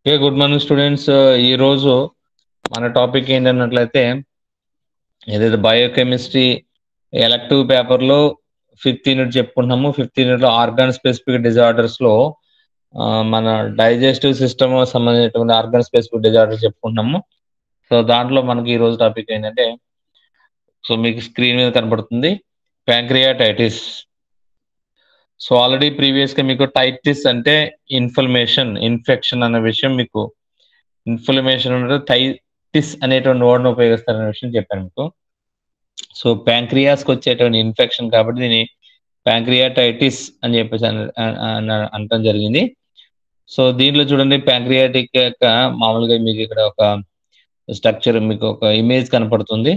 Okay good morning students ఈ రోజు మన టాపిక్ ఏంటన్నట్లయితే ఏదైతే బయోకెమిస్ట్రీ ఎలక్టివ్ పేపర్ లో ఫిఫ్త్ యూనిట్ చెప్పుకుంటున్నాము ఫిఫ్త్ యూనిట్ లో ఆర్గాన్ స్పెసిఫిక్ డిజార్డర్స్ లో ఆ, మన డైజెస్టివ్ సిస్టమ్ సంబంధించినటువంటి ఆర్గాన్ స్పెసిఫిక్ డిజార్డర్స్ చెప్పుకుంటున్నాము సో దాంట్లో మనకి ఈ రోజు టాపిక్ ఏంటంటే సో మీకు స్క్రీన్ మీద కనబడుతుంది ప్యాంక్రియాటైటిస్ సో ఆల్రెడీ ప్రీవియస్ గా మీకు టైటిస్ అంటే ఇన్ఫ్లమేషన్ ఇన్ఫెక్షన్ అనే విషయం మీకు ఇన్ఫ్లమేషన్ అంటే టైటిస్ అనేటువంటి వర్డ్ను ఉపయోగిస్తారనే విషయం చెప్పాను మీకు సో ప్యాంక్రియాస్కి వచ్చేటువంటి ఇన్ఫెక్షన్ కాబట్టి దీన్ని ప్యాంక్రియాటైటిస్ అని చెప్పేసి అన- అన- అనటం జరిగింది సో దీంట్లో చూడండి ప్యాంక్రియాటిక్ యొక్క మామూలుగా మీకు ఇక్కడ ఒక స్ట్రక్చర్ మీకు ఒక ఇమేజ్ కనపడుతుంది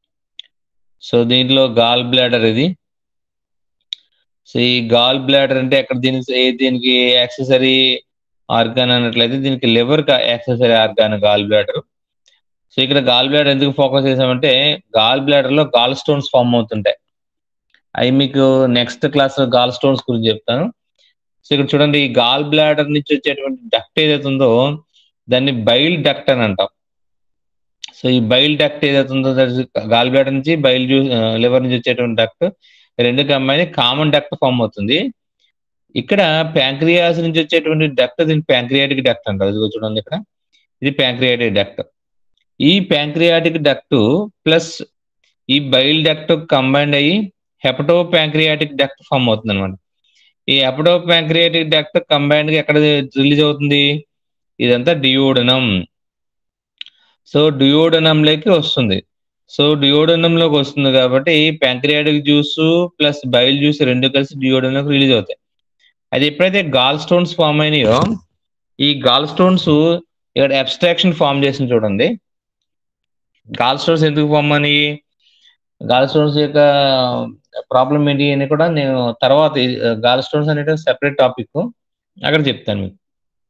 సో దీంట్లో గాల్ బ్లాడర్ ఇది సో ఈ గాల్ బ్లాడర్ అంటే అక్కడ దీనికి ఏ- దీనికి యాక్సెసరీ ఆర్గాన్ అన్నట్లయితే దీనికి liver accessory organ gall bladder so ఇక్కడ గాల్ బ్లాడర్ ఎందుకు ఫోకస్ చేసామంటే గాల్ బ్లాడర్ లో గాల్ స్టోన్స్ ఫామ్ అవుతుంటాయి అవి మీకు నెక్స్ట్ క్లాస్ లో గాల్ స్టోన్స్ గురించి చెప్తాను సో ఇక్కడ చూడండి ఈ గాల్ బ్లాడర్ నుంచి వచ్చేటువంటి డక్ట్ ఏదైతే ఉందో దాన్ని బైల్ డక్ట్ అని అంటాం సో ఈ బైల్ డక్ట్ ఏదైతే ఉందో గాల్ బ్లాడర్ నుంచి బైల్ జ్యూస్ లివర్ నుంచి వచ్చేటువంటి డక్ట్ రెండు కంబైన్ కామన్ డక్ట్ ఫామ్ అవుతుంది ఇక్కడ ప్యాంక్రియాస్ నుంచి వచ్చేటువంటి డక్ట్ దీన్ని ప్యాంక్రియాటిక్ డక్ట్ అంటారు ఇదిగో చూడండి ఇక్కడ ఇది ప్యాంక్రియాటిక్ డక్ట్ ఈ ప్యాంక్రియాటిక్ డక్ట్ ప్లస్ ఈ బైల్ డక్ట్ కంబైండ్ అయ్యి హెపటో ప్యాంక్రియాటిక్ డక్ట్ ఫామ్ అవుతుంది అనమాట ఈ హెపటో ప్యాంక్రియాటిక్ డక్ట్ కంబైండ్ గా ఎక్కడ రిలీజ్ అవుతుంది ఇదంతా డియోడనం సో డియోడనం లోకి వస్తుంది సో డియోడనం లోకి వస్తుంది కాబట్టి pancreatic juice plus bile juice రెండు కలిసి డియోడనంలోకి రిలీజ్ అవుతాయి అది ఎప్పుడైతే గాల్ స్టోన్స్ ఫామ్ అయినాయో ఈ గాల్ స్టోన్స్ ఇక్కడ అబ్స్ట్రాక్షన్ ఫామ్ చేసింది చూడండి గాల్ స్టోన్స్ ఎందుకు ఫామ్ అని గాల్ స్టోన్స్ యొక్క ప్రాబ్లం ఏంటి అని కూడా నేను తర్వాత గాల్ స్టోన్స్ అనేది సెపరేట్ టాపిక్ అక్కడ చెప్తాను మీకు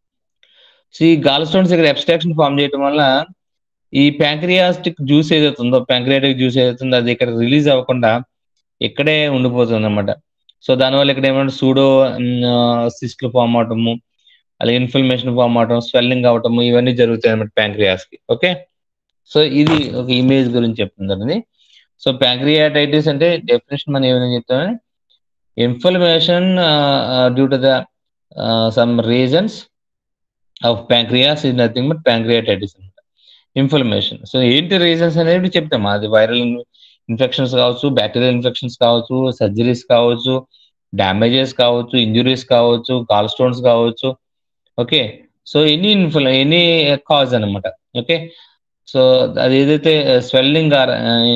సో ఈ గాల్ స్టోన్స్ ఇక్కడ అబ్స్ట్రాక్షన్ ఫామ్ చేయడం వల్ల ఈ ప్యాంక్రియాస్టిక్ జ్యూస్ ఏదైతే ఉందో ప్యాంక్రియాటిక్ జ్యూస్ ఏదైతే ఉందో అది ఇక్కడ రిలీజ్ అవ్వకుండా ఇక్కడే ఉండిపోతుంది అనమాట సో దానివల్ల ఇక్కడ ఏమంటే సూడో సిస్ట్లు ఫామ్ అవటము అలాగే ఇన్ఫ్లమేషన్ ఫామ్ అవటం స్వెల్లింగ్ అవటము ఇవన్నీ జరుగుతాయి అనమాట ప్యాంక్రియాస్ కి ఓకే సో ఇది ఒక ఇమేజ్ గురించి చెప్తుంది సో ప్యాంక్రియాటైటిస్ అంటే డెఫినేషన్ మనం ఏమైనా చెప్తామని inflammation due to the some reasons of pancreas is nothing but pancreatitis అనమాట ఇన్ఫ్లమేషన్ సో ఏంటి రీజన్స్ అనేవి చెప్తాం అది వైరల్ ఇన్ఫెక్షన్స్ కావచ్చు బ్యాక్టీరియల్ ఇన్ఫెక్షన్స్ కావచ్చు సర్జరీస్ కావచ్చు డ్యామేజెస్ కావచ్చు ఇంజురీస్ కావచ్చు గాల్ స్టోన్స్ కావచ్చు ఓకే సో ఎనీ ఇన్ఫ్ల ఎనీ కాజ్ అనమాట ఓకే సో అది ఏదైతే swelling or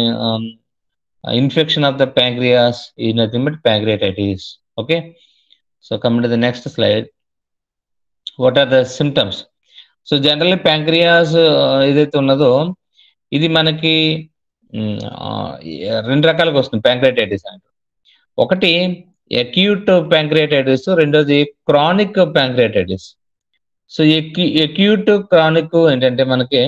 infection of the pancreas ఈ nothing but pancreatitis okay so come to the next slide what are the symptoms so generally pancreas ఏదైతే ఉన్నదో ఇది మనకి మ్, ఆ, రెండు రకాలుగా వస్తుంది ప్యాంక్రియాటైటిస్ అంటే ఒకటి అక్యూట్ ప్యాంక్రియాటైటిస్ రెండోది chronic pancreatitis so acute chronic ఏంటంటే మనకి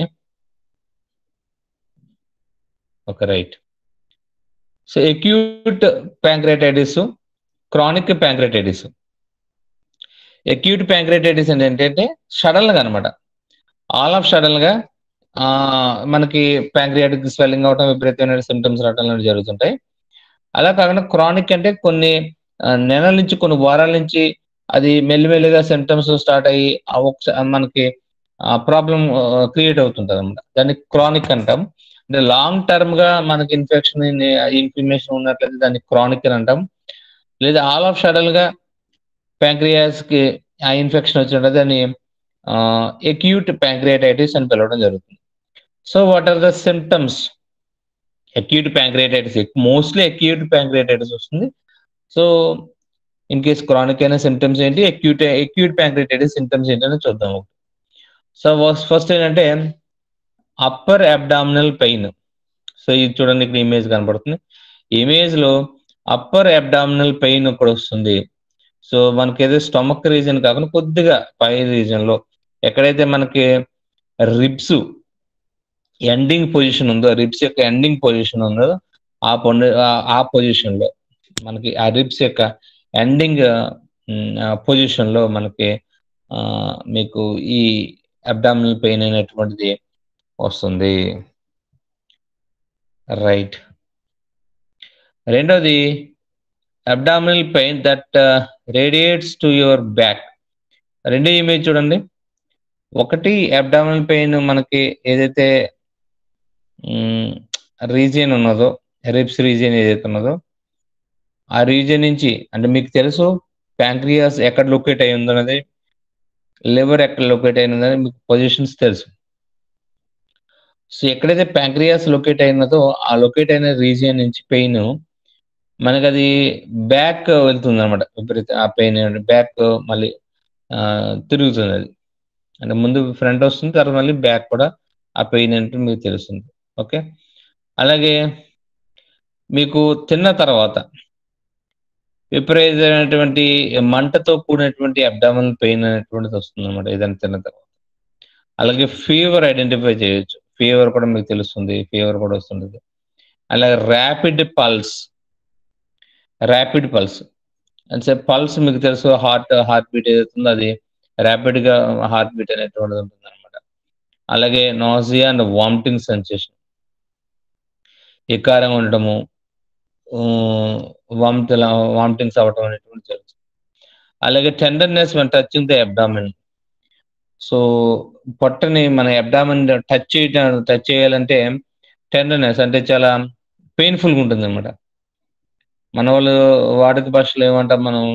ఒక right so acute pancreatitis chronic pancreatitis acute pancreatitis అంటే ఏంటంటే సడన్ గా అనమాట ఆల్ ఆఫ్ సడన్ గా ఆ, మనకి ప్యాంక్రియాటిక్ స్వెల్లింగ్ అవటం విపరీతమైన సిమ్టమ్స్ రావటం లాంటివి జరుగుతుంటాయి అలా కాకుండా క్రానిక్ అంటే కొన్ని ఆ, నెలల నుంచి కొన్ని వారాల నుంచి అది మెల్లిమెల్లిగా సిమ్టమ్స్ స్టార్ట్ అయ్యి ఆ ఒక మనకి ప్రాబ్లం క్రియేట్ అవుతుంటది అనమాట దాన్ని క్రానిక్ అంటాం అంటే లాంగ్ టర్మ్ గా మనకి ఇన్ఫెక్షన్ ఇన్ఫ్లమేషన్ ఉన్నట్లయితే దాన్ని క్రానిక్ అని అంటాం లేదా ఆల్ ఆఫ్ సడన్ గా ప్యాంక్రియాస్ కి ఆ ఇన్ఫెక్షన్ వచ్చినట్లయితే దాన్ని ఎక్యూట్ ప్యాంక్రియాటైటిస్ అని పిలవడం జరుగుతుంది so what are the symptoms acute pancreatitis mostly acute pancreatitis వస్తుంది సో ఇన్ కేస్ క్రానిక్ అయిన సిమ్టమ్స్ ఏంటి అక్యూట్ అక్యూట్ ప్యాంక్రియాటైటిస్ సిమ్టమ్స్ ఏంటని చూద్దాం సో ఫస్ట్ ఏంటంటే అప్పర్ అబ్డామినల్ పెయిన్ సో ఇది చూడండి ఇక్కడ ఇమేజ్ కనబడుతుంది ఇమేజ్ లో అప్పర్ అబ్డామినల్ పెయిన్ ఇక్కడ వస్తుంది సో మనకి ఏదో స్టమక్ రీజన్ కాకుండా కొద్దిగా పై రీజన్ లో ఎక్కడైతే మనకి రిబ్స్ ఎండింగ్ పొజిషన్ ఉందో రిబ్స్ యొక్క ఎండింగ్ పొజిషన్ ఉందో ఆ పొండి ఆ పొజిషన్ లో మనకి ఆ రిబ్స్ యొక్క ఎండింగ్ పొజిషన్ లో మనకి ఆ, మీకు ఈ అబ్డామినల్ పెయిన్ అనేటువంటిది వస్తుంది రైట్ రెండోది abdominal pain that radiates to your back రెండో ఇమేజ్ చూడండి ఒకటి అబ్డామినల్ పెయిన్ మనకి ఏదైతే రీజియన్ ఉన్నదో రిప్స్ రీజియన్ ఏదైతే ఉన్నదో ఆ రీజియన్ నుంచి అంటే మీకు తెలుసు ప్యాంక్రియాస్ ఎక్కడ లొకేట్ అయి ఉందన్నది లివర్ ఎక్కడ లొకేట్ అయి ఉందని మీకు పొజిషన్స్ తెలుసు సో ఎక్కడైతే ప్యాంక్రియాస్ లొకేట్ అయినదో ఆ లొకేట్ అయిన రీజియన్ నుంచి పెయిన్ మనకి అది బ్యాక్ వెళ్తుంది అనమాట విపరీత ఆ పెయిన్ బ్యాక్ మళ్ళీ తిరుగుతుంది అది అంటే ముందు ఫ్రంట్ వస్తుంది తర్వాత మళ్ళీ బ్యాక్ కూడా ఆ పెయిన్ అంటే మీకు తెలుస్తుంది ఓకే అలాగే మీకు తిన్న తర్వాత విపరీతమైనటువంటి మంటతో కూడినటువంటి అబ్డామల్ పెయిన్ అనేటువంటిది వస్తుంది అనమాట ఏదైనా తిన్న తర్వాత అలాగే ఫీవర్ ఐడెంటిఫై చేయొచ్చు ఫీవర్ కూడా మీకు తెలుస్తుంది ఫీవర్ కూడా వస్తుంటుంది అలాగే ర్యాపిడ్ పల్స్ ర్యాపిడ్ పల్స్ అంటే పల్స్ మీకు తెలుసు హార్ట్ హార్ట్ బీట్ ఏదైతుందో అది ర్యాపిడ్ గా హార్ట్ బీట్ అనేటువంటిది ఉంటుంది అనమాట అలాగే నాజియా అండ్ వామిటింగ్ సెన్సేషన్ ఎకారంగా ఉండటము వామిట్ వామిటింగ్స్ అవ్వటం అనేటువంటి జరుగుతుంది అలాగే tenderness when touching the abdomen so పొట్టని మన అబ్డామిన్ టచ్ చేయడం టచ్ చేయాలంటే టెండర్నెస్ అంటే చాలా పెయిన్ఫుల్గా ఉంటుంది అనమాట మన వాళ్ళు వాడుక భాషలో ఏమంటాం మనం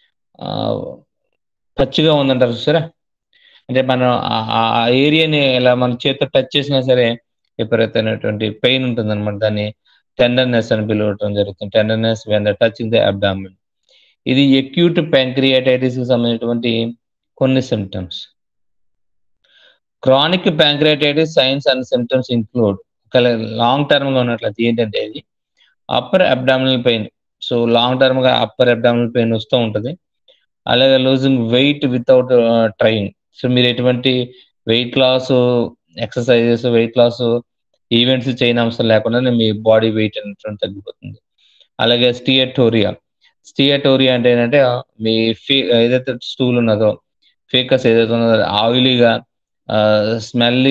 టచ్గా ఉందంటారు సరే అంటే మనం ఆ ఏరియాని ఇలా మన చేతితో టచ్ చేసినా సరే విపరీతమైనటువంటి పెయిన్ ఉంటుంది అనమాట దాన్ని టెండర్నెస్ అని పిలవటం జరుగుతుంది tenderness when the touching the abdomen ఇది ఎక్యూట్ ప్యాంక్రియాటైటిస్ కి సంబంధించినటువంటి కొన్ని symptoms chronic pancreatitis signs and symptoms include long term గా ఉన్నట్లయితే ఏంటంటే ఇది upper abdominal pain so long term గా అప్పర్ అబ్డామినల్ పెయిన్ వస్తూ ఉంటుంది అలాగే losing weight without trying so మీరు ఎటువంటి weight loss exercises weight loss events చేయని అవసరం లేకుండా మీ బాడీ వెయిట్ అనేటువంటి తగ్గిపోతుంది అలాగే స్టియటోరియా స్టియటోరియా అంటే ఏంటంటే మీ ఫీ ఏదైతే స్టూల్ ఉన్నదో ఫేకస్ ఏదైతే ఉన్నదో ఆయిలీగా స్మెల్లీ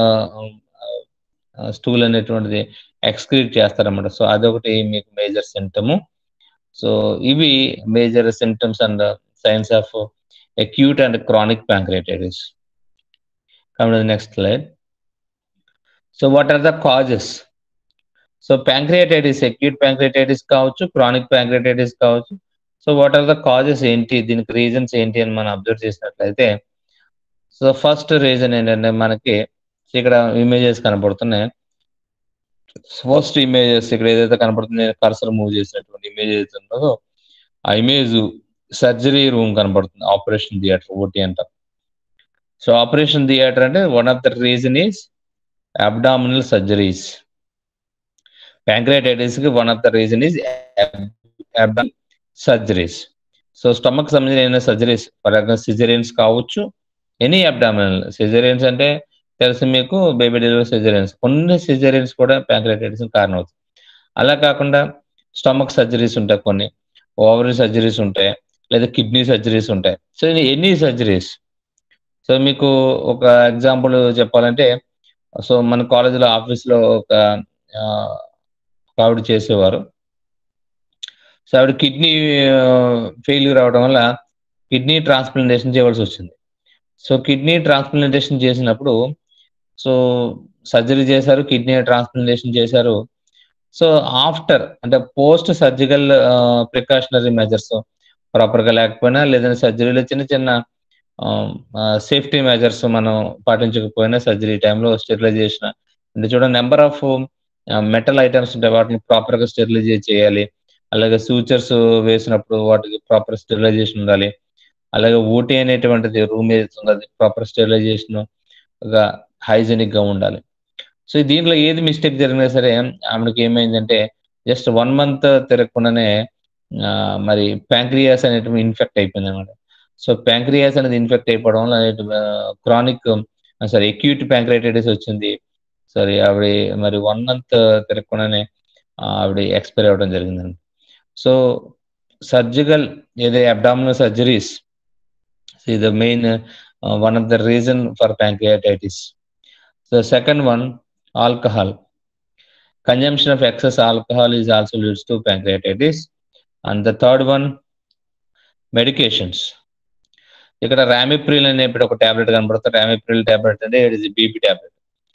స్టూల్ అనేటువంటిది ఎక్స్క్రీట్ చేస్తారన్నమాట సో అదొకటి మీకు మేజర్ సిమ్టము సో ఇవి major symptoms and signs of acute and chronic pancreatitis. Come to the next slide. So what are the causes? So pancreatitis, acute pancreatitis కావచ్చు chronic pancreatitis కావచ్చు so what are the causes ఏంటి దీనికి reasons ఏంటి అని మనం observe చేసినట్లయితే so first reason ఏంటంటే మనకి ఇక్కడ ఇమేజెస్ కనపడుతున్నాయి ఫస్ట్ ఇమేజెస్ ఇక్కడ ఏదైతే కనపడుతుంది కర్సర్ మూవ్ చేసినటువంటి ఇమేజ్ ఏదైతే ఉన్నదో ఆ ఇమేజ్ సర్జరీ రూమ్ కనబడుతుంది ఆపరేషన్ థియేటర్ ఓటీ అంటారు సో ఆపరేషన్ థియేటర్ అంటే one of the reason is abdominal surgeries pancreatitis కి one of the reason is abdominal surgeries so stomach సంబంధించిన సర్జరీస్ ఫర్ ఎగ్జాంపుల్ సిజరియన్స్ కావచ్చు any abdominal సిజరియన్స్ అంటే తెలుసు మీకు baby delivery సిజరియన్స్ కొన్ని సిజరియన్స్ కూడా ప్యాంక్రియాటైటిస్ కారణం అవుతుంది అలా కాకుండా స్టమక్ సర్జరీస్ ఉంటాయి కొన్ని ఓవరీ సర్జరీస్ ఉంటాయి లేదా కిడ్నీ సర్జరీస్ ఉంటాయి సో ఎనీ సర్జరీస్ సో మీకు ఒక ఎగ్జాంపుల్ చెప్పాలంటే సో మన కాలేజీలో ఆఫీస్లో ఒక ఆవిడ చేసేవారు సో ఆవిడ కిడ్నీ ఫెయిల్యూర్ అవడం వల్ల కిడ్నీ ట్రాన్స్ప్లాంటేషన్ చేయవలసి వచ్చింది సో కిడ్నీ ట్రాన్స్ప్లాంటేషన్ చేసినప్పుడు సో సర్జరీ చేశారు కిడ్నీ ట్రాన్స్ప్లాంటేషన్ చేశారు సో ఆఫ్టర్ అంటే పోస్ట్ సర్జికల్ ప్రికాషనరీ మెజర్స్ ప్రాపర్గా లేకపోయినా లేదంటే సర్జరీలో చిన్న చిన్న సేఫ్టీ మెజర్స్ మనం పాటించకపోయినా సర్జరీ టైంలో స్టెరిలైజేషన్ అంటే చూడండి నెంబర్ ఆఫ్ మెటల్ ఐటమ్స్ ఉంటాయి వాటిని ప్రాపర్గా స్టెరిలైజ్ చేయాలి అలాగే సూచర్స్ వేసినప్పుడు వాటికి ప్రాపర్ స్టెరిలైజేషన్ ఉండాలి అలాగే ఊటీ అనేటువంటిది రూమ్ ఏదైతే అది ప్రాపర్ స్టెరిలైజేషన్ హైజెనిక్ గా ఉండాలి సో దీంట్లో ఏది మిస్టేక్ జరిగినా సరే ఆమెకి ఏమైందంటే జస్ట్ వన్ మంత్ తిరగకుండానే మరి ప్యాంక్రియాస్ అనేటువంటి ఇన్ఫెక్ట్ అయిపోయింది అనమాట సో ప్యాంక్రియాస్ అనేది ఇన్ఫెక్ట్ అయిపోవడం వల్ల క్రానిక్ సారీ ఎక్యూట్ ప్యాంక్రైటైటిస్ వచ్చింది సారీ ఆవిడ మరి వన్ మంత్ తిరగకుండానే ఆవిడ ఎక్స్పైర్ అవ్వడం జరిగిందండి సో సర్జికల్ ఏదో అబ్డామినల్ సర్జరీస్ ఇది main one of the reason for pancreatitis. So second one, alcohol. Consumption of excess alcohol is also leads to pancreatitis. And the third one, medications. ఇక్కడ ర్యామిప్రిల్ అనే ఇప్పుడు ఒక టాబ్లెట్ కనబడుతుంది ramipril tablet అంటే it is BP tablet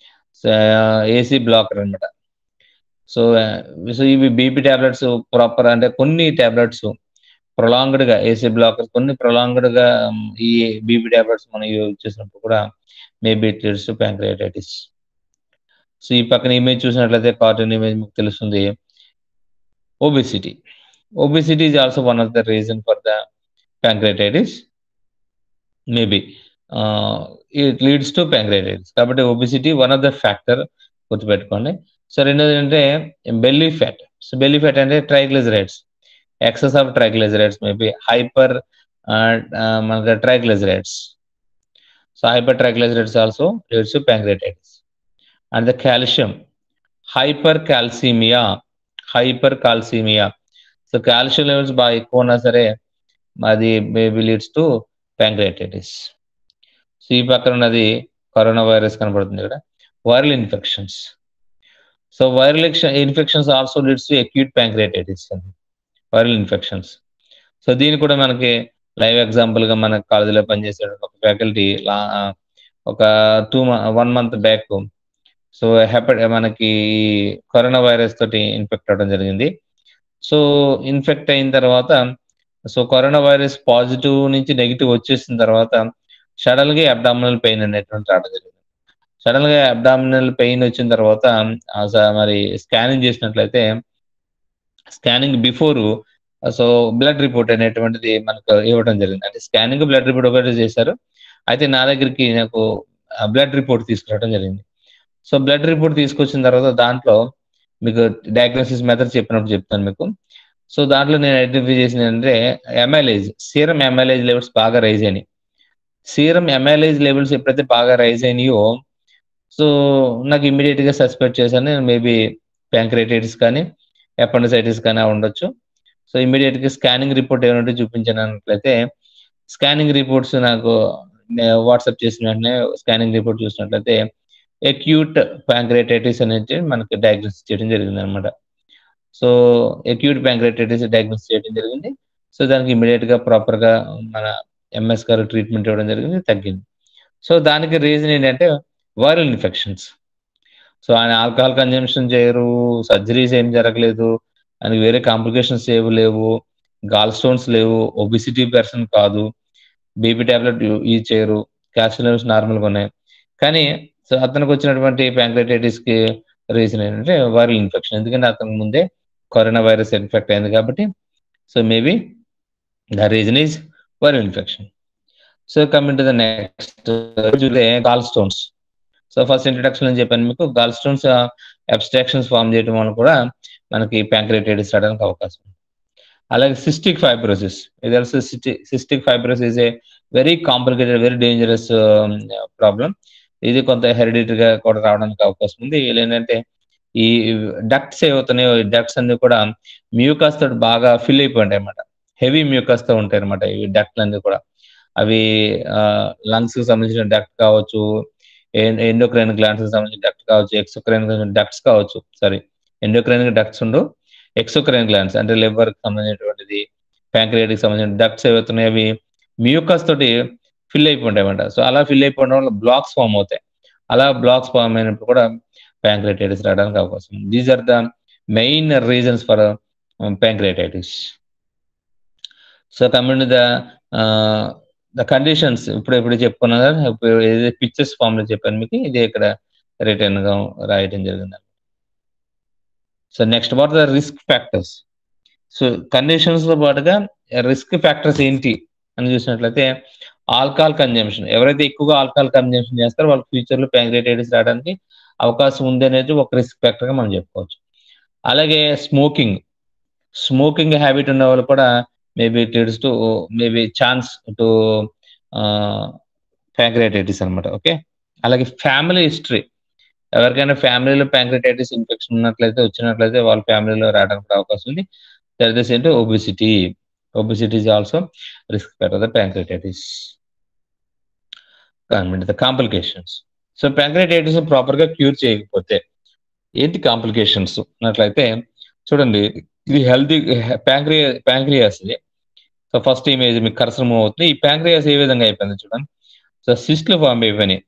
ACE blocker అనమాట so so ఇవి BP tablets proper అంటే కొన్ని టాబ్లెట్స్ ప్రొలాంగ్డ్ గా ఏసీ బ్లాకర్ కొన్ని ప్రొలాంగ్డ్ గా ఈ బీపీ టాబ్లెట్స్ మనం యూజ్ చేసినప్పుడు కూడా maybe it leads to pancreatitis so ఈ పక్కన ఇమేజ్ చూసినట్లయితే కార్టూన్ ఇమేజ్ మీకు తెలుస్తుంది obesity obesity is also one of the reason for the pancreatitis maybe it leads to pancreatitis కాబట్టి obesity one of the factor గుర్తుపెట్టుకోండి so రెండోది అంటే belly fat so belly fat అంటే triglycerides excess of triglycerides maybe hyper మనకి triglycerides so hyper triglycerides also leads to pancreatitis and the calcium hypercalcaemia hypercalcaemia so calcium levels బాగా ఎక్కువ ఉన్నా సరే అది maybe leads to pancreatitis so ఈ పక్కన ఉన్నది కరోనా వైరస్ కనబడుతుంది ఇక్కడ viral infections so viral infections also leads to acute pancreatitis viral infections so దీని కూడా మనకి లైవ్ ఎగ్జాంపుల్ గా మన కాలేజీలో పనిచేసే ఒక ఫ్యాకల్టీ ఒక two one month back so హెప మనకి కరోనా వైరస్ తోటి ఇన్ఫెక్ట్ అవడం జరిగింది సో ఇన్ఫెక్ట్ అయిన తర్వాత సో కరోనా వైరస్ పాజిటివ్ నుంచి నెగిటివ్ వచ్చేసిన తర్వాత సడన్ గా అబ్డామినల్ పెయిన్ అనేటువంటి రావడం జరిగింది సడన్ గా అబ్డామినల్ పెయిన్ వచ్చిన తర్వాత మరి స్కానింగ్ చేసినట్లయితే scanning before so blood report అనేటువంటిది మనకు ఇవ్వడం జరిగింది అంటే స్కానింగ్ బ్లడ్ రిపోర్ట్ ఒకటి చేశారు అయితే నా దగ్గరికి నాకు బ్లడ్ రిపోర్ట్ తీసుకురావడం జరిగింది సో బ్లడ్ రిపోర్ట్ తీసుకొచ్చిన తర్వాత దాంట్లో మీకు డయాగ్నోసిస్ మెథడ్ చెప్పినప్పుడు చెప్తాను మీకు సో దాంట్లో నేను ఐడెంటిఫై చేసింది అంటే ఎంఎల్ఏజ్ సీరం ఎంఎల్ఏజ్ లెవెల్స్ బాగా రైజ్ అయినాయి సీరం ఎంఎల్ఏజ్ లెవెల్స్ ఎప్పుడైతే బాగా రైజ్ అయినాయో సో నాకు ఇమీడియట్ గా సస్పెక్ట్ చేశాను మేబీ ప్యాంక్రైటైటిస్ కానీ ఎపెండిసైటిస్ కానీ ఉండొచ్చు సో ఇమీడియట్ గా స్కానింగ్ రిపోర్ట్ ఏమంటే చూపించాను అన్నట్లయితే స్కానింగ్ రిపోర్ట్స్ నాకు వాట్సాప్ చేసిన వెంటనే స్కానింగ్ రిపోర్ట్ చూసినట్లయితే ఎక్యూట్ ప్యాంక్రైటైటిస్ అనేది మనకి డయాగ్నోస్ చేయడం జరిగింది అనమాట సో ఎక్యూట్ ప్యాంక్రైటైటిస్ డయాగ్నోస్ చేయడం జరిగింది సో దానికి ఇమీడియట్ గా ప్రాపర్ గా మన ఎంఎస్ గారు ట్రీట్మెంట్ ఇవ్వడం జరిగింది తగ్గింది సో దానికి రీజన్ ఏంటంటే వైరల్ ఇన్ఫెక్షన్స్ సో ఆయన ఆల్కహాల్ కన్జంప్షన్ చేయరు సర్జరీస్ ఏం జరగలేదు ఆయనకి వేరే కాంప్లికేషన్స్ ఏవి లేవు గాల్ స్టోన్స్ లేవు ఒబిసిటీ పర్సన్ కాదు బీపీ టాబ్లెట్ యూజ్ చేయరు క్యాల్షియం లెవెల్స్ నార్మల్గా ఉన్నాయి కానీ సో అతనికి వచ్చినటువంటి ప్యాంక్రైటైటిస్ కి రీజన్ ఏంటంటే వైరల్ ఇన్ఫెక్షన్ ఎందుకంటే అతనికి ముందే కరోనా వైరస్ ఇన్ఫెక్ట్ అయింది కాబట్టి so maybe the reason is viral infection so coming to the next gall stones so first introduction అని చెప్పాను మీకు గాల్ స్టోన్స్ అబ్స్ట్రాక్షన్స్ ఫామ్ చేయడం వల్ల కూడా మనకి ప్యాంక్రైటైటిస్ రావడానికి అవకాశం ఉంది అలాగే సిస్టిక్ ఫైబ్రోసిస్ ఇది తెలుసు cystic fibrosis a very complicated very dangerous problem ఇది కొంత హెరిడిటరీగా కూడా రావడానికి అవకాశం ఉంది ఏంటంటే ఈ డక్ట్స్ ఏవవుతున్నాయో ఈ డక్ట్స్ అన్ని కూడా మ్యూకస్ తోటి బాగా ఫిల్ అయిపోయి ఉంటాయి అనమాట హెవీ మ్యూకస్ తో ఉంటాయి అనమాట ఈ డక్ట్లు అన్ని కూడా అవి లంగ్స్ కి సంబంధించిన డక్ట్ కావచ్చు ఎండోక్రైన్ గ్లాండ్స్ కి సంబంధించిన డక్ట్ కావచ్చు ఎక్సోక్రైన్ డక్ట్స్ కావచ్చు సారీ ఎండోక్రైన్ డక్ట్స్ ఉండు ఎక్సోక్రైన్ గ్లాండ్స్ అంటే లివర్ కి సంబంధించినటువంటిది ప్యాంక్రియాటిక్ సంబంధించిన డక్ట్స్ ఏవైతున్నాయి అవి మ్యూకస్ తోటి ఫిల్ అయిపోతాయి అనమాట సో అలా ఫిల్ అయిపోవడం వల్ల బ్లాక్స్ ఫామ్ అవుతాయి అలా బ్లాక్స్ ఫామ్ అయినప్పుడు కూడా ప్యాంక్రైటైటిస్ రావడానికి అవకాశం ఉంది these are the main reasons for pancreatitis so coming the the conditions ఇప్పుడు ఇప్పుడు చెప్పుకున్నా ఏదైతే పిక్చర్స్ ఫామ్ లో చెప్పాను మీకు ఇది ఇక్కడ రిటర్న్ గా రాయటం జరిగింది so next what the risk factors so conditions తో పాటుగా రిస్క్ ఫ్యాక్టర్స్ ఏంటి అని చూసినట్లయితే ఆల్కహాల్ కన్జంప్షన్ ఎవరైతే ఎక్కువగా ఆల్కహాల్ కన్జంప్షన్ చేస్తారో వాళ్ళ ఫ్యూచర్ లో ప్యాంక్రైటైటిస్ రావడానికి అవకాశం ఉంది అనేది ఒక రిస్క్ ఫ్యాక్టర్ గా మనం చెప్పుకోవచ్చు అలాగే స్మోకింగ్ స్మోకింగ్ హ్యాబిట్ ఉన్న వాళ్ళు కూడా maybe it leads to maybe chance to pancreatitis అనమాట ఓకే అలాగే ఫ్యామిలీ హిస్టరీ ఎవరికైనా ఫ్యామిలీలో ప్యాంక్రైటైటిస్ ఇన్ఫెక్షన్ ఉన్నట్లయితే వచ్చినట్లయితే వాళ్ళ ఫ్యామిలీలో రావడానికి అవకాశం ఉంది దట్ ఏంటి obesity obesity is also risk factor the pancreatitis complications so pancreatitis proper గా క్యూర్ చేయకపోతే ఏంటి కాంప్లికేషన్స్ అన్నట్లయితే చూడండి ఇది హెల్తీ ప్యాంక్రియా ప్యాంక్రియాస్ ఇది సో ఫస్ట్ ఇమేజ్ మీకు కర్సర్ మూవ్ అవుతుంది ఈ ప్యాంక్రియాస్ ఏ విధంగా అయిపోయింది చూడండి సో సిస్ట్లు ఫామ్ అయిపోయినాయి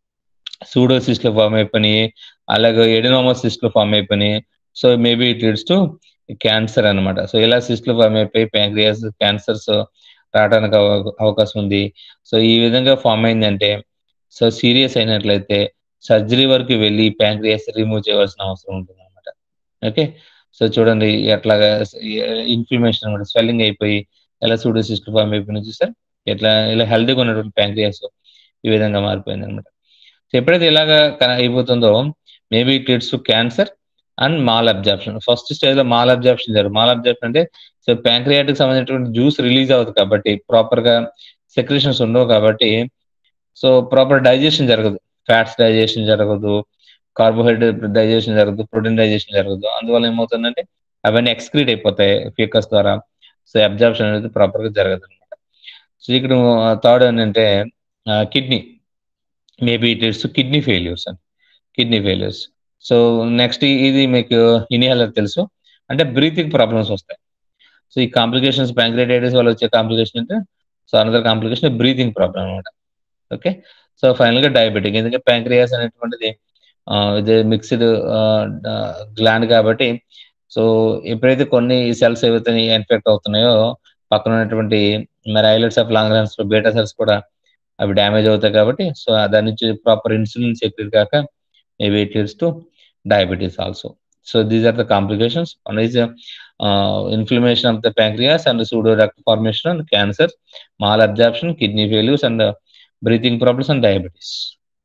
సూడో సిస్ట్లు ఫామ్ అయిపోయినాయి అలాగే ఎడినోమస్ సిస్ట్లు ఫామ్ అయిపోయినాయి so maybe it leads to cancer అనమాట సో ఇలా సిస్ట్లు ఫామ్ అయిపోయి ప్యాంక్రియాస్ క్యాన్సర్స్ రావడానికి అవకాశం ఉంది సో ఈ విధంగా ఫామ్ అయిందంటే సో సీరియస్ అయినట్లయితే సర్జరీ వరకు వెళ్ళి ప్యాంక్రియాస్ రిమూవ్ చేయవలసిన అవసరం ఉంటుంది అనమాట ఓకే సో చూడండి ఎట్లాగా ఇన్ఫ్లమేషన్ అనమాట స్వెల్లింగ్ అయిపోయి ఎలా సూడోసిస్ట్ ఫామ్ అయిపోయింది చూసారు ఎట్లా ఇలా హెల్తీగా ఉన్నటువంటి ప్యాంక్రియాస్ ఈ విధంగా మారిపోయింది అనమాట సో ఎప్పుడైతే ఇలాగా అయిపోతుందో maybe it leads to cancer and malabsorption first stage లో మాల్ అబ్జార్ప్షన్ జరుగుతుంది మాల్ అబ్జార్ప్షన్ అంటే సో ప్యాంక్రియాటిక్ సంబంధించినటువంటి జ్యూస్ రిలీజ్ అవుతుంది కాబట్టి ప్రాపర్ గా సెక్రేషన్స్ ఉండవు కాబట్టి సో ప్రాపర్ డైజెషన్ జరగదు ఫ్యాట్స్ డైజెషన్ జరగదు కార్బోహైడ్రేట్ డైజెషన్ జరగదు ప్రోటీన్ డైజెషన్ జరగదు అందువల్ల ఏమవుతుందంటే అవన్నీ ఎక్స్క్రీట్ అయిపోతాయి ఫీకస్ ద్వారా సో అబ్జార్ప్షన్ అనేది ప్రాపర్ గా జరగదు అనమాట సో ఇక్కడ థర్డ్ ఏంటంటే kidney maybe it is kidney failures అని కిడ్నీ ఫెయిల్యూర్స్ సో నెక్స్ట్ ఇది మీకు ఇనిహేలర్ తెలుసు అంటే బ్రీతింగ్ ప్రాబ్లమ్స్ వస్తాయి సో ఈ కాంప్లికేషన్స్ ప్యాంక్రియాటైటిస్ వల్ల వచ్చే కాంప్లికేషన్ అంటే so another complication breathing problem అనమాట ఓకే సో ఫైనల్ గా డయాబెటిక్ ఎందుకంటే ప్యాంక్రియాస్ అనేటువంటిది ఇది మిక్స్డ్ గ్లాండ్ కాబట్టి సో ఎప్పుడైతే కొన్ని సెల్స్ ఏవైతే ఇన్ఫెక్ట్ అవుతున్నాయో పక్కన ఉన్నటువంటి మరి ఐలెట్స్ ఆఫ్ లాంగ్ రన్స్ లో బీటా సెల్స్ కూడా అవి డ్యామేజ్ అవుతాయి కాబట్టి సో దాని నుంచి ప్రాపర్ ఇన్సులిన్ సెక్రెట్ కాక maybe it leads to diabetes also so these are the complications one is inflammation of the pancreas and pseudo రక్త formation and cancer malabsorption kidney failures and breathing problems and diabetes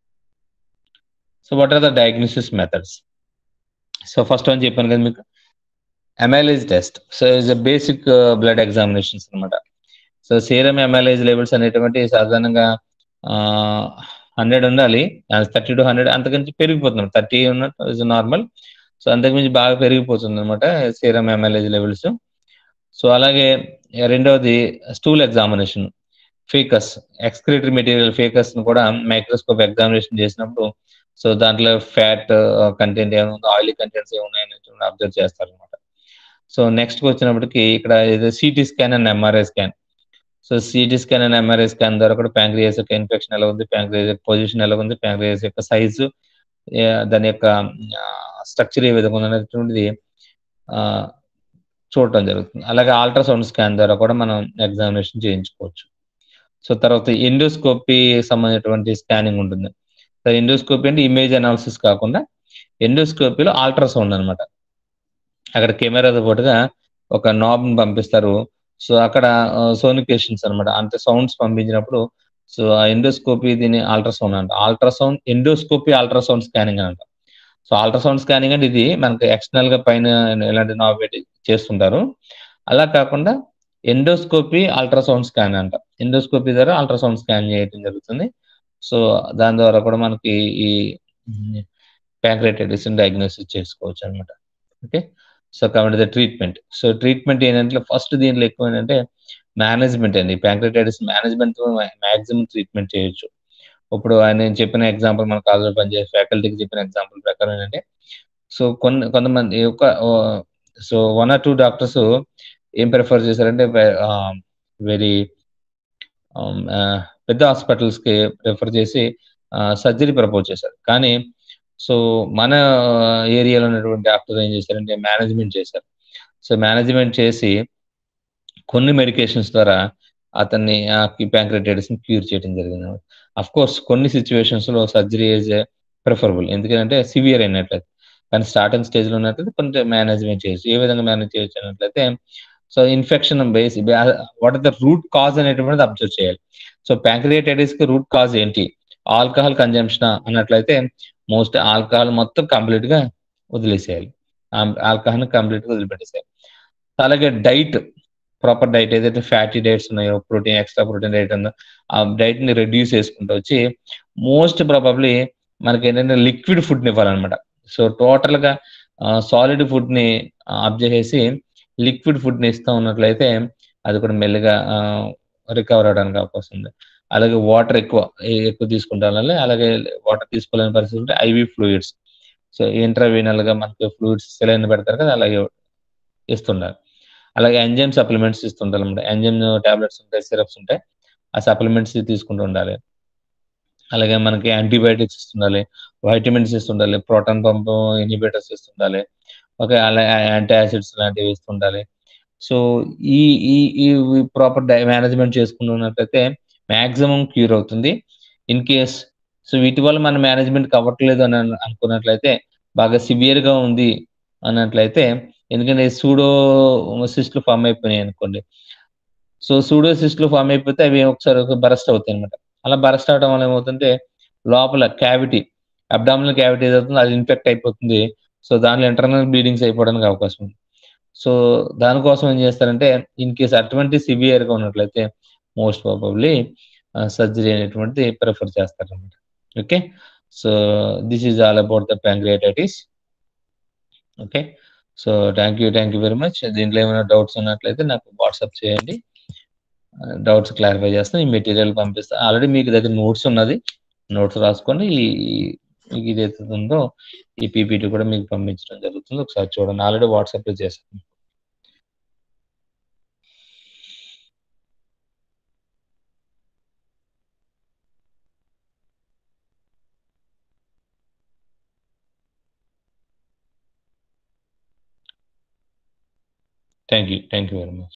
so what are the diagnosis methods so first one చెప్పాను కదా మీకు amylase test so is a basic blood examinations అనమాట so serum amylase levels అనేటువంటి సాధారణంగా hundred ఉండాలి thirty to hundred అంతకుమించి పెరిగిపోతుంది thirty ఉన్నట్టు ఇస్ నార్మల్ సో అంతకుమించి బాగా పెరిగిపోతుంది అనమాట సీరం ఎమ్ఐలైజ్ లెవెల్స్ సో అలాగే రెండవది stool examination faeces excretory material faeces ను కూడా మైక్రోస్కోప్ ఎగ్జామినేషన్ చేసినప్పుడు సో దాంట్లో ఫ్యాట్ కంటెంట్ ఏమైనా ఆయిలీ కంటెంట్స్ ఏమున్నాయని అబ్జర్వ్ చేస్తారు అనమాట సో నెక్స్ట్ వచ్చినప్పటికి ఇక్కడ ఇది CT scan and MRI scan so CT scan and MRI scan ద్వారా కూడా ప్యాంక్రియాస్ యొక్క ఇన్ఫెక్షన్ ఎలా ఉంది ప్యాంక్రియాస్ యొక్క పొజిషన్ ఎలా ఉంది ప్యాంక్రియాస్ యొక్క సైజు దాని యొక్క స్ట్రక్చర్ ఏ విధంగా ఉన్నటువంటిది చూడటం జరుగుతుంది అలాగే అల్ట్రాసౌండ్ స్కాన్ ద్వారా కూడా మనం ఎగ్జామినేషన్ చేయించుకోవచ్చు సో తర్వాత ఎండోస్కోపీ సంబంధించినటువంటి స్కానింగ్ ఉంటుంది సో ఎండోస్కోపీ అంటే ఇమేజ్ అనాలిసిస్ కాకుండా ఎండోస్కోపీలో అల్ట్రాసౌండ్ అనమాట అక్కడ కెమెరాతో పాటుగా ఒక నాబ్ పంపిస్తారు సో అక్కడ సోనికేషన్స్ అనమాట అంటే సౌండ్స్ పంపించినప్పుడు సో ఆ ఎండోస్కోపీ దీని అల్ట్రాసౌండ్ అంట అల్ట్రాసౌండ్ ఎండోస్కోపీ అల్ట్రాసౌండ్ స్కానింగ్ అంట సో అల్ట్రాసౌండ్ స్కానింగ్ అంటే ఇది మనకి ఎక్స్టర్నల్ గా పైన ఎలాంటి నాబ్ పెట్టి చేస్తుంటారు అలా కాకుండా ఎండోస్కోపీ అల్ట్రాసౌండ్ స్కాన్ అంట ఎండోస్కోపీ ద్వారా అల్ట్రాసౌండ్ స్కాన్ చేయడం జరుగుతుంది సో దాని ద్వారా కూడా మనకి ఈ ప్యాంక్రైటైటిస్ డయాగ్నోసిస్ చేసుకోవచ్చు అనమాట ఓకే సో కాబట్టి ద ట్రీట్మెంట్ సో ట్రీట్మెంట్ ఏంటంటే ఫస్ట్ దీంట్లో ఎక్కువ ఏంటంటే మేనేజ్మెంట్ అండి ప్యాంక్రైటైటిస్ మేనేజ్మెంట్ మాక్సిమం ట్రీట్మెంట్ చేయొచ్చు ఇప్పుడు నేను చెప్పిన ఎగ్జాంపుల్ మన కాలేజీలో పనిచేసే ఫ్యాకల్టీకి చెప్పిన ఎగ్జాంపుల్ ప్రకారం ఏంటంటే సో కొన్ని కొంతమంది ఒక so one or two doctors ఏం ప్రిఫర్ చేశారంటే వెరీ పెద్ద హాస్పిటల్స్ కి ప్రిఫర్ చేసి సర్జరీ ప్రపోజ్ చేశారు కానీ సో మన ఏరియాలో ఉన్నటువంటి డాక్టర్ ఏం చేశారంటే మేనేజ్మెంట్ చేశారు సో మేనేజ్మెంట్ చేసి కొన్ని మెడికేషన్స్ ద్వారా అతన్ని ప్యాంక్రైటైటిస్ ని క్యూర్ చేయడం జరిగింది అఫ్ కోర్స్ కొన్ని సిచ్యువేషన్స్ లో సర్జరీ ఈజ్ ప్రిఫరబుల్ ఎందుకంటే సివియర్ అయినట్లయితే కానీ స్టార్టింగ్ స్టేజ్ లో ఉన్నట్లయితే కొంచెం మేనేజ్మెంట్ చేయొచ్చు ఏ విధంగా మేనేజ్ చేయొచ్చు అన్నట్లయితే so infection base what are the root cause అనేటువంటిది అబ్జర్వ్ చేయాలి సో ప్యాంక్రియాటైటిస్ కి రూట్ కాజ్ ఏంటి ఆల్కహాల్ కన్జంప్షన్ అన్నట్లయితే మోస్ట్ ఆల్కహాల్ మొత్తం కంప్లీట్ గా వదిలేసేయాలి ఆల్కహాల్ కంప్లీట్ గా వదిలిపెట్టేసేయాలి అలాగే డైట్ ప్రాపర్ డైట్ ఏదైతే ఫ్యాటీ డైట్స్ ఉన్నాయో ప్రోటీన్ ఎక్స్ట్రా ప్రోటీన్ డైట్ ఉందో ఆ డైట్ ని రెడ్యూస్ చేసుకుంటూ వచ్చి మోస్ట్ ప్రాబబ్లీ మనకి ఏంటంటే లిక్విడ్ ఫుడ్ ని ఇవ్వాలన్నమాట సో టోటల్ గా సాలిడ్ ఫుడ్ ని అబ్జర్వ్ చేసి లిక్విడ్ ఫుడ్ ని ఇస్తా ఉన్నట్లయితే అది కూడా మెల్లిగా రికవర్ అవడానికి అవకాశం ఉంది అలాగే వాటర్ ఎక్కువ ఎ- ఎక్కువ తీసుకుంటారు అలాగే వాటర్ తీసుకోలేని పరిస్థితి ఉంటే ఐవి ఫ్లూయిడ్స్ సో ఇంట్రావీనల్ గా మనకి ఫ్లూయిడ్స్ సెలైన్ పెడతారు కదా అలాగే ఇస్తుండాలి అలాగే ఎంజైమ్ సప్లిమెంట్స్ ఇస్తుండాలి అనమాట ఎంజైమ్ టాబ్లెట్స్ ఉంటాయి సిరప్స్ ఉంటాయి ఆ సప్లిమెంట్స్ తీసుకుంటూ ఉండాలి అలాగే మనకి యాంటీబయాటిక్స్ ఇస్తుండాలి వైటమిన్స్ ఇస్తుండాలి ప్రోటాన్ పంప్ ఇన్హిబిటర్స్ ఇస్తుండాలి ఓకే అలాగే యాంటీ యాసిడ్స్ లాంటివి ఇస్తుండాలి సో ఈ ఈ ఈ ప్రాపర్ మేనేజ్మెంట్ చేసుకున్నట్లయితే మాక్సిమం క్యూర్ అవుతుంది ఇన్ కేస్ సో వీటి వల్ల మన మేనేజ్మెంట్ కవ్వట్లేదు అని అను- అనుకున్నట్లయితే బాగా సివియర్ గా ఉంది అన్నట్లయితే ఎందుకంటే సూడో సిస్ట్లు ఫామ్ అయిపోయినాయి అనుకోండి సో సూడో సిస్ట్లు ఫామ్ అయిపోతే అవి ఒకసారి బరస్ట్ అవుతాయి అనమాట అలా బరస్ట్ అవడం వల్ల ఏమవుతుంటే లోపల క్యావిటీ అబ్డామినల్ క్యావిటీ ఏదవుతుందో అది ఇన్ఫెక్ట్ అయిపోతుంది సో దానిలో ఇంటర్నల్ బ్లీడింగ్స్ అయిపోవడానికి అవకాశం ఉంది సో దానికోసం ఏం చేస్తారంటే ఇన్ కేస్ అటువంటి సివియర్ గా ఉన్నట్లయితే మోస్ట్ ప్రాబబ్లీ సర్జరీ అనేటువంటిది ప్రిఫర్ చేస్తారు అనమాట okay so this is all about the pancreatitis okay so thank you thank you very much దీంట్లో ఏమైనా డౌట్స్ ఉన్నట్లయితే నాకు వాట్సాప్ చేయండి డౌట్స్ క్లారిఫై చేస్తాను ఈ మెటీరియల్ పంపిస్తాను ఆల్రెడీ మీకు దగ్గర నోట్స్ ఉన్నది నోట్స్ రాసుకొని ఈ ఈ- మీకు ఇది ఏదైతే ఉందో ఈ పీపీటీ కూడా మీకు పంపించడం జరుగుతుంది ఒకసారి చూడండి ఆల్రెడీ వాట్సాప్ లో చేశాను thank you thank you very much